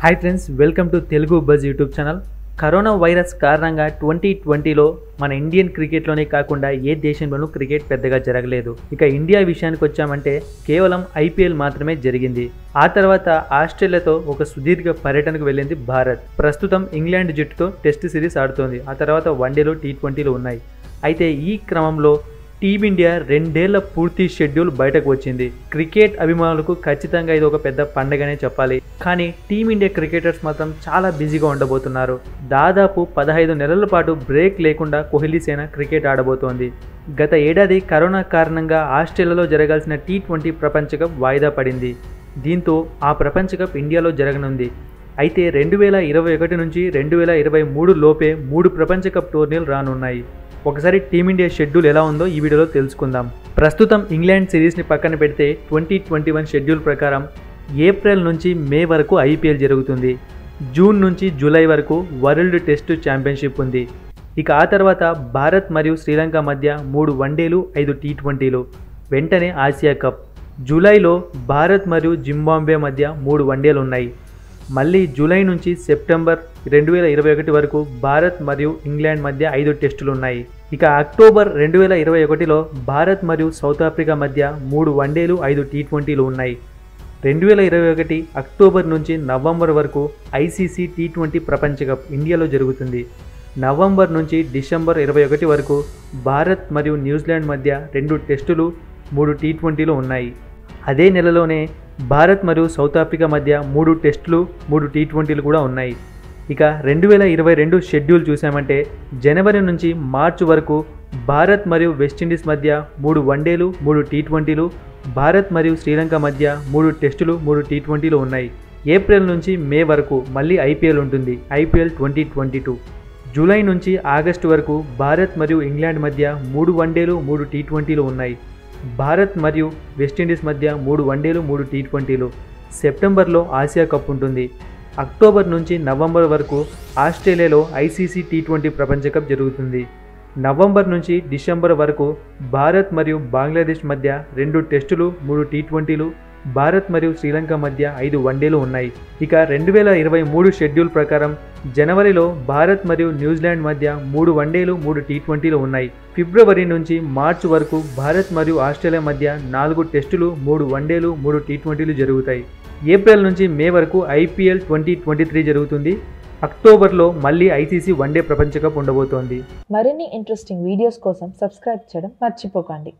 hi friends welcome to Telugu buzz YouTube channel corona virus కారణంగా twenty ట్వంటీలో మన Indian క్రికెట్లోనే కాకుండా ఏ దేశంలోనూ క్రికెట్ పెద్దగా జరగలేదు ఇక ఇండియా విషయానికి వచ్చామంటే కేవలం ఐపీఎల్ మాత్రమే జరిగింది ఆ తర్వాత ఆస్ట్రేలియాతో ఒక సుదీర్ఘ పర్యటనకు వెళ్ళింది భారత్ ప్రస్తుతం ఇంగ్లాండ్ జట్టుతో టెస్ట్ సిరీస్ ఆడుతోంది ఆ తర్వాత వన్డేలు టీ ట్వంటీలు ఉన్నాయి అయితే ఈ క్రమంలో టీమిండియా రెండేళ్ల పూర్తి షెడ్యూల్ బయటకు వచ్చింది క్రికెట్ అభిమానులకు ఖచ్చితంగా ఇది ఒక పెద్ద పండగనే చెప్పాలి కానీ టీమిండియా క్రికెటర్స్ మాత్రం చాలా బిజీగా ఉండబోతున్నారు దాదాపు పదహైదు నెలల పాటు బ్రేక్ లేకుండా కోహ్లీ సేన క్రికెట్ ఆడబోతోంది గత ఏడాది కరోనా కారణంగా ఆస్ట్రేలియాలో జరగాల్సిన టీ ట్వంటీ ప్రపంచ కప్ వాయిదా పడింది దీంతో ఆ ప్రపంచ కప్ ఇండియాలో జరగనుంది అయితే రెండు వేల ఇరవై ఒకటి నుంచి రెండు వేల ఇరవై మూడు లోపే మూడు ప్రపంచ కప్ టోర్నీలు రానున్నాయి ఒకసారి టీమిండియా షెడ్యూల్ ఎలా ఉందో ఈ వీడియోలో తెలుసుకుందాం ప్రస్తుతం ఇంగ్లాండ్ సిరీస్ని పక్కన పెడితే ట్వంటీ ట్వంటీ వన్ షెడ్యూల్ ప్రకారం ఏప్రిల్ నుంచి మే వరకు ఐపీఎల్ జరుగుతుంది జూన్ నుంచి జూలై వరకు వరల్డ్ టెస్ట్ ఛాంపియన్షిప్ ఉంది ఇక ఆ తర్వాత భారత్ మరియు శ్రీలంక మధ్య మూడు వన్డేలు ఐదు టీ ట్వంటీలు వెంటనే ఆసియా కప్ జూలైలో భారత్ మరియు జింబాంబే మధ్య మూడు వన్డేలు ఉన్నాయి మళ్ళీ జూలై నుంచి సెప్టెంబర్ రెండు వేల ఇరవై ఒకటి వరకు భారత్ మరియు ఇంగ్లాండ్ మధ్య ఐదు టెస్టులు ఉన్నాయి ఇక అక్టోబర్ రెండు వేల ఇరవై ఒకటిలో భారత్ మరియు సౌత్ ఆఫ్రికా మధ్య మూడు వన్డేలు ఐదు టీ ట్వంటీలు ఉన్నాయి రెండు వేల ఇరవై ఒకటి అక్టోబర్ నుంచి నవంబర్ వరకు ఐసీసీ టీ ట్వంటీ ప్రపంచ కప్ ఇండియాలో జరుగుతుంది నవంబర్ నుంచి డిసెంబర్ ఇరవై ఒకటి వరకు భారత్ మరియు న్యూజిలాండ్ మధ్య రెండు టెస్టులు మూడు టీ ట్వంటీలు ఉన్నాయి అదే నెలలోనే భారత్ మరియు సౌత్ ఆఫ్రికా మధ్య మూడు టెస్టులు మూడు టీ ట్వంటీలు కూడా ఉన్నాయి ఇక రెండు వేల ఇరవై రెండు షెడ్యూల్ చూసామంటే జనవరి నుంచి మార్చి వరకు భారత్ మరియు వెస్టిండీస్ మధ్య మూడు వన్డేలు మూడు టీ ట్వంటీలు భారత్ మరియు శ్రీలంక మధ్య మూడు టెస్టులు మూడు టీ ట్వంటీలు ఉన్నాయి ఏప్రిల్ నుంచి మే వరకు మళ్ళీ ఐపీఎల్ ఉంటుంది IPL twenty twenty two July నుంచి ఆగస్టు వరకు భారత్ మరియు ఇంగ్లాండ్ మధ్య మూడు వన్డేలు మూడు టీ ట్వంటీలు ఉన్నాయి భారత్ మరియు వెస్టిండీస్ మధ్య మూడు వన్డేలు మూడు టీ ట్వంటీలు సెప్టెంబర్లో ఆసియా కప్ ఉంటుంది అక్టోబర్ నుంచి నవంబర్ వరకు ఆస్ట్రేలియాలో ఐసీసీ టీ ట్వంటీ ప్రపంచ కప్ జరుగుతుంది నవంబర్ నుంచి డిసెంబర్ వరకు భారత్ మరియు బంగ్లాదేశ్ మధ్య రెండు టెస్టులు మూడు టీ ట్వంటీలు భారత్ మరియు శ్రీలంక మధ్య ఐదు వన్డేలు ఉన్నాయి ఇక రెండు వేల ఇరవై మూడు షెడ్యూల్ ప్రకారం జనవరిలో భారత్ మరియు న్యూజిలాండ్ మధ్య మూడు వన్డేలు మూడు టీ ట్వంటీలు ఉన్నాయి ఫిబ్రవరి నుంచి మార్చి వరకు భారత్ మరియు ఆస్ట్రేలియా మధ్య నాలుగు టెస్టులు మూడు వన్డేలు మూడు టీ ట్వంటీలు జరుగుతాయి ఏప్రిల్ నుంచి మే వరకు ఐపీఎల్ ట్వంటీ ట్వంటీ త్రీ జరుగుతుంది అక్టోబర్లో మళ్ళీ ఐసీసీ వన్డే ప్రపంచ కప్ ఉండబోతోంది మరిన్ని ఇంట్రెస్టింగ్ వీడియోస్ కోసం సబ్స్క్రైబ్ చేయడం మర్చిపోకండి